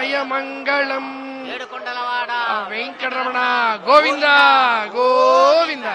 నిత్యాయ మంగళం ఏడుకొండలవాడ వెంకటరమణ గోవింద గోవింద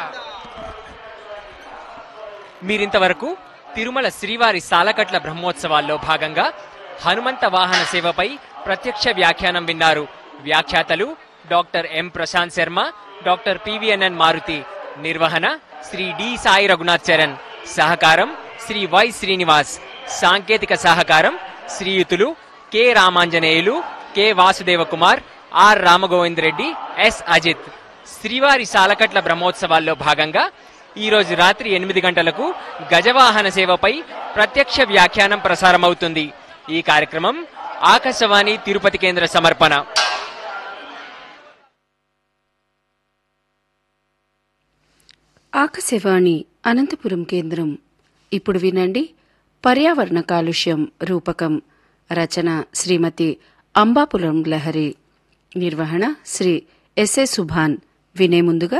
మీరింతవరకు తిరుమల శ్రీవారి సాలకట్ల బ్రహ్మోత్సవాల్లో భాగంగా హనుమంత వాహన సేవపై ప్రత్యక్ష వ్యాఖ్యానం విన్నారు వ్యాఖ్యాతలు doctor M Prashanth Sharma doctor PVNN Maruthi నిర్వహణ శ్రీ డి సాయి రఘునాథ్ చరణ్ సహకారం శ్రీ వై శ్రీనివాస్ సాంకేతిక సహకారం శ్రీయుతులు K Ramanjaneyulu K Vasudeva Kumar R Ramagovind Reddy S Ajith శ్రీవారి సాలకట్ల బ్రహ్మోత్సవాల్లో భాగంగా ఈ రోజు రాత్రి ఎనిమిది గంటలకు గజవాహన సేవపై ప్రత్యక్ష వ్యాఖ్యానం ప్రసారమవుతుంది ఈ కార్యక్రమం ఆకాశవాణి తిరుపతి కేంద్ర సమర్పణ ఆకాశవాణి అనంతపురం కేంద్రం ఇప్పుడు వినండి పర్యావరణ కాలుష్యం రూపకం రచన శ్రీమతి అంబాపురం లహరి నిర్వహణ శ్రీ ఎస్ఏ సుభాన్ వినే ముందుగా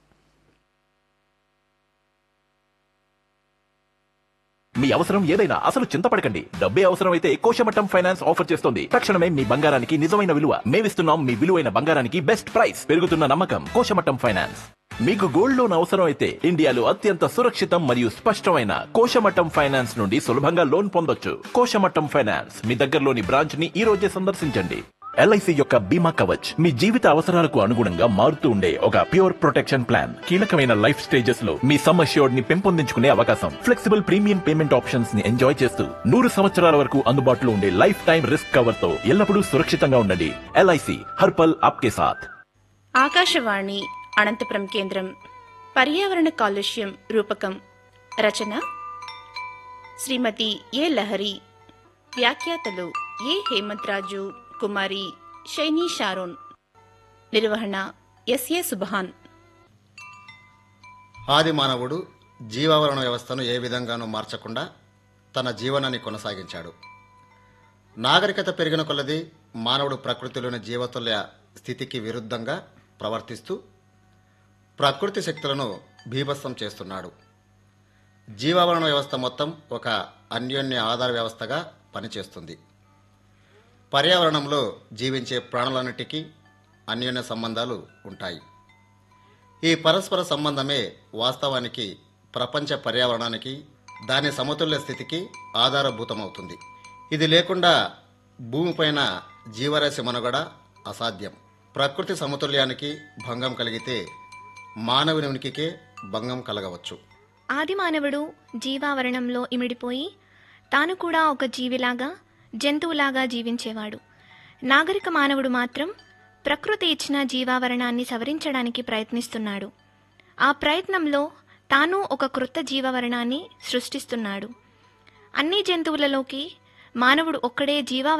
మీ అవసరం ఏదైనా అసలు చింతపడకండి డబ్బే అవసరమైతే కోశమట్టం ఫైనాన్స్ ఆఫర్ చేస్తోంది తక్షణమే మీ బంగారానికి నిజమైన విలువ మేమిస్తున్నాం మీ విలువైన బంగారానికి బెస్ట్ ప్రైస్ పెరుగుతున్న నమ్మకం కోశమట్టం ఫైనాన్స్ మీకు గోల్డ్ లోన్ అవసరం అయితే ఇండియాలో అత్యంత సురక్షితం మరియు స్పష్టమైన కోశమట్టం ఫైనాన్స్ నుండి సులభంగా లోన్ పొందొచ్చు కోశమట్టం ఫైనాన్స్ మీ దగ్గరలోని బ్రాంచ్ ని ఈ రోజే సందర్శించండి ఎల్ఐసి యొక్క బీమా కవచ్ మీ జీవిత అవసరాలకు అనుగుణంగా మారుతూ ఉండే ఒక ప్యూర్ ప్రొటెక్షన్ ప్లాన్ కీలకమైన లైఫ్ స్టేజెస్ లో మీ సమ్ అష్యూర్డ్ ని పెంపొందించుకునే అవకాశం ఫ్లెక్సిబుల్ ప్రీమియం పేమెంట్ ఆప్షన్స్ ని ఎంజాయ్ చేస్తూ నూరు సంవత్సరాల వరకు అందుబాటులో ఉండే లైఫ్ టైం రిస్క్ కవర్ తో ఎల్లప్పుడూ సురక్షితంగా ఉండండి ఎల్ఐసి హర్పల్ ఆప్కే సాథ్ ఆకాశవాణి అనంతపురం కేంద్రం పర్యావరణ కాలుష్యం రూపకం రచన శ్రీమతి ఏ లహరి వ్యాఖ్యాతలు ఏ హేమంత్ రాజు కుమారి షైనీ షారోన్ నిర్వహణ ఎస్ఏ సుబహాన్ ఆది మానవుడు జీవావరణ వ్యవస్థను ఏ విధంగానూ మార్చకుండా తన జీవనాన్ని కొనసాగించాడు నాగరికత పెరిగిన కొలది మానవుడు ప్రకృతిలోని జీవతుల్య స్థితికి విరుద్ధంగా ప్రవర్తిస్తూ ప్రకృతి శక్తులను భీభత్సం చేస్తున్నాడు జీవావరణ వ్యవస్థ మొత్తం ఒక అన్యోన్య ఆధార వ్యవస్థగా పనిచేస్తుంది పర్యావరణంలో జీవించే ప్రాణులన్నిటికీ అన్యోన్య సంబంధాలు ఉంటాయి ఈ పరస్పర సంబంధమే వాస్తవానికి ప్రపంచ పర్యావరణానికి దాని సమతుల్య స్థితికి ఆధారభూతమవుతుంది ఇది లేకుండా భూమిపైన జీవరాశి మనుగడ అసాధ్యం ప్రకృతి సమతుల్యానికి భంగం కలిగితే మానవుని ఉనికికే భంగం కలగవచ్చు ఆది మానవుడు జీవావరణంలో ఇమిడిపోయి తాను కూడా ఒక జీవిలాగా జంతువులాగా జీవించేవాడు నాగరిక మానవుడు మాత్రం ప్రకృతి ఇచ్చిన జీవావరణాన్ని సవరించడానికి ప్రయత్నిస్తున్నాడు ఆ ప్రయత్నంలో తాను ఒక క్రొత్త జీవావరణాన్ని సృష్టిస్తున్నాడు అన్ని జంతువులలోకి మానవుడు ఒక్కడే జీవావరణ